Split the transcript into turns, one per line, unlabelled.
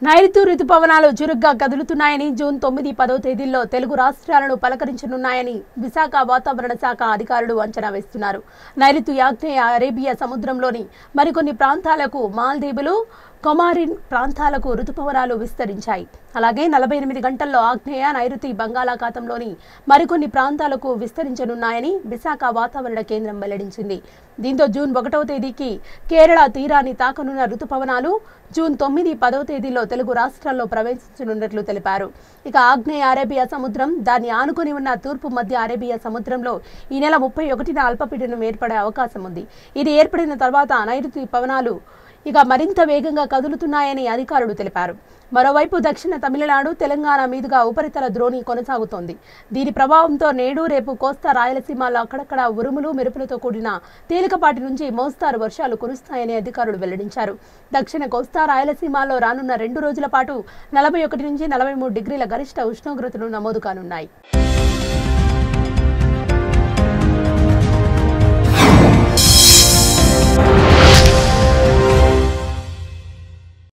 నైరుతి రుతుపవనాలు చురుగ్గా కదులుతున్నాయని జూన్ తొమ్మిది పదో తేదీల్లో తెలుగు రాష్ట్రాలను పలకరించనున్నాయని విశాఖ వాతావరణ శాఖ అధికారులు అంచనా వేస్తున్నారు నైరుతి ఆగ్నేయ అరేబియా సముద్రంలోని మరికొన్ని ప్రాంతాలకు మాల్దీవులు కొమారిన్ ప్రాంతాలకు రుతుపవనాలు విస్తరించాయి అలాగే నలభై ఎనిమిది గంటల్లో ఆగ్నేయ నైరుతి బంగాళాఖాతంలోని మరికొన్ని ప్రాంతాలకు విస్తరించనున్నాయని విశాఖ వాతావరణ కేంద్రం వెల్లడించింది దీంతో జూన్ ఒకటవ తేదీకి కేరళ తీరాన్ని తాకనున్న రుతుపవనాలు జూన్ తొమ్మిది పదవ తేదీలో తెలుగు రాష్ట్రాల్లో ప్రవేశించనున్నట్లు తెలిపారు ఇక ఆగ్నేయ అరేబియా సముద్రం దాన్ని ఆనుకుని ఉన్న తూర్పు మధ్య అరేబియా సముద్రంలో ఈ నెల ముప్పై ఒకటిన అల్పపీడనం ఏర్పడే అవకాశం ఉంది ఇది ఏర్పడిన తర్వాత నైరుతి పవనాలు ఇక మరింత వేగంగా కదులుతున్నాయని అధికారులు తెలిపారు మరోవైపు దక్షిణ తమిళనాడు తెలంగాణ మీదుగా ఉపరితల ద్రోణి కొనసాగుతోంది దీని ప్రభావంతో నేడు రేపు కోస్తా రాయలసీమలో అక్కడక్కడ ఉరుములు మెరుపులతో కూడిన తేలికపాటి నుంచి మోస్తారు వర్షాలు కురుస్తాయని అధికారులు వెల్లడించారు దక్షిణ కోస్తా రాయలసీమలో రానున్న రెండు రోజుల పాటు నలభై ఒకటి నుంచి నలభై మూడు డిగ్రీల గరిష్ట ఉష్ణోగ్రతలు నమోదు కానున్నాయి